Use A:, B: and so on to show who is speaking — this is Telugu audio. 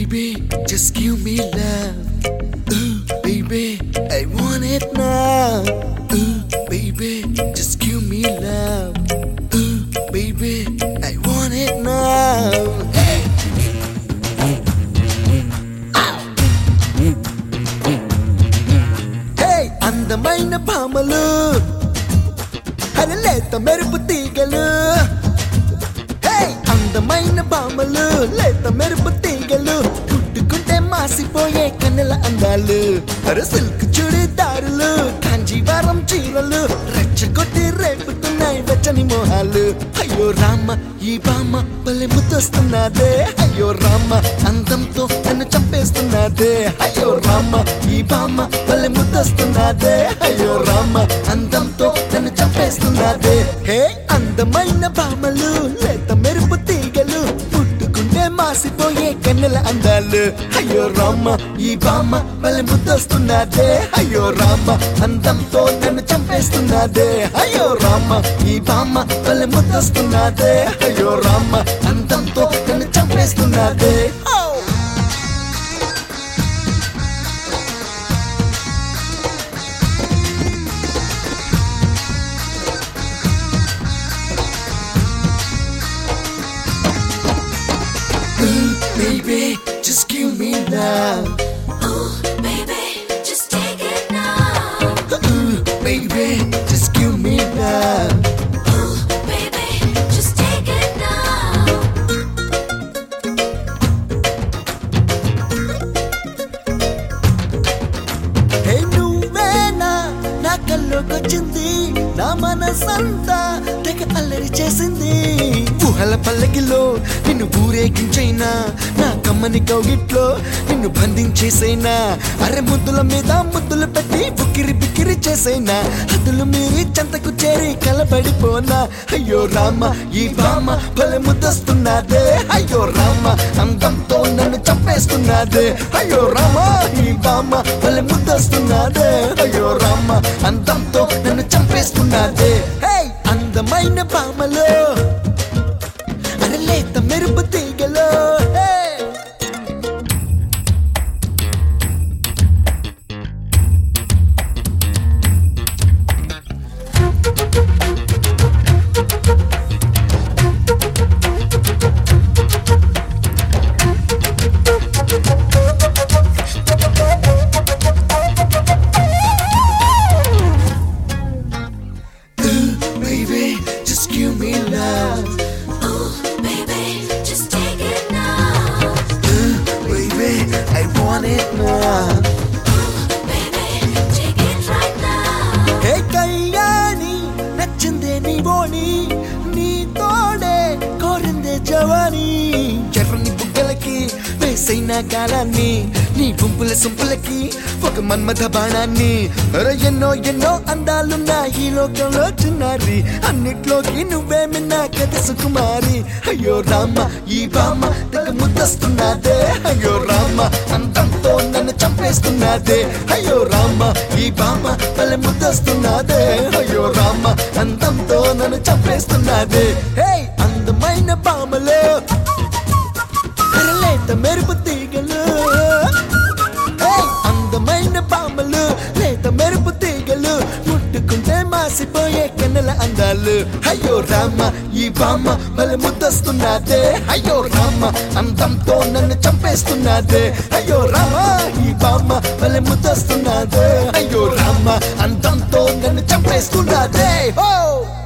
A: baby, just give me love. Ooh, baby, I want it now. Ooh, baby, just give me love. Ooh, baby, I want it now. Hey. Hey, అందమైన భామలు అరే లేత మెరుపు తీగలు హే అందమైన భామలు లేత మెరుపు తీగలు పుట్టుకుంటే మాసిపోయే కన్నెల అందాలు అరే సిల్క్ చుడిదారులు కాంజీవరం చీరలు రెచ్చగొట్టి రేపుతున్నాయి వెచ్చని మోహాలు అయ్యో రామ ఈ బామ్మ భలే ముద్దొస్తున్నదే అయ్యో రామ అందంతో నన్ను చంపేస్తున్నదే అయ్యో రామ ఈ బామ్మ భలే ముద్దొస్తున్నదే అయ్యో రామ అందంతో నన్ను చంపేస్తున్నదే హే అందమైన బామలు లేత మెరుపు తీగలు పుట్టుకుంటే మాసిపోయే కన్నెల అందాలు అయ్యో రామ ఈ బామ్మ భలే ముద్దొస్తున్నదే అయ్యో రామ అందంతో నన్ను చంపేస్తున్నదే అయ్యో రామ ఈ బామ్మ భలే ముద్దొస్తున్నదే అయ్యో రామ అందంతో నన్ను చంపేస్తున్నదే ఓ Baby, just give me love.
B: Ooh, baby, just take it now.
A: Ooh, baby, just give me love.
B: Ooh, baby, just take it now.
A: హే నువ్వేనా నా కల్లోకొచ్చింది నా మనసంతా తెగ అల్లరి చేసింది ఊహల పల్లకిలో నిన్ను ఊరేగించైనా నా కమ్మని కౌగిట్లో నిన్ను బంధించేసైనా అరే ముద్దుల మీద ముద్దులు పెట్టి బుక్కిరి బిక్కిరి చేసైనా హద్దులు మీరి చెంతకు చేరి కలబడిపోనా అయ్యో రామ ఈ బామ్మ భలే ముద్దొస్తున్నదే అయ్యో రామ అందంతో నన్ను చంపేస్తున్నదే అయ్యో రామ ఈ బామ్మ భలే ముద్దొస్తున్నదే అయ్యో రామ అందంతో నన్ను చంపేస్తున్నదే హే అందమైన బామలో అరే లేత మెరుపు తీగలో హే Ooh, baby, just give me love.
B: Ooh, baby, just take it now.
A: Ooh, baby, I want it now.
B: Baby, take it right now.
A: హే కళ్యాణి నచ్చిందే నీ బోని నీ తోడే కోరిందే జవాని ఎర్రని బుగ్గలకి వేసైన గాలాన్ని నీ గుంపుల సొంపులకి ఒక మన్మథ బాణాన్ని అరే ఎన్నో ఎన్నో అందాలున్న ఈ లోకంలో చిన్నారి అన్నిట్లోకి నువ్వే మిన్నా కథ సుకుమారి అయ్యో రామ ఈ బామ్మ తెగ ముద్దస్తున్నదే అయ్యో రామ అందంతో నన్ను చంపేస్తున్నదే అయ్యో రామ ఈ బామ్మ తల ముద్దస్తున్నదే అయ్యో రామ అందంతో నన్ను చంపేస్తున్నదే హే అందమైన బామలో లేత మెరుపు తీగలు హే అందమైన బామలు లేత మెరుపు తీగలు ముట్టుకుంటే మాసిపోయే కన్నెల అందాలు అయ్యో రామ ఈ బామ్మ భలే ముద్దస్తున్నదే అయ్యో రామ అందంతో నన్ను చంపేస్తున్నదే అయ్యో రామ ఈ బామ్మ భలే ముద్దస్తున్నదే అయ్యో రామ అందంతో నన్ను చంపేస్తున్నదే హో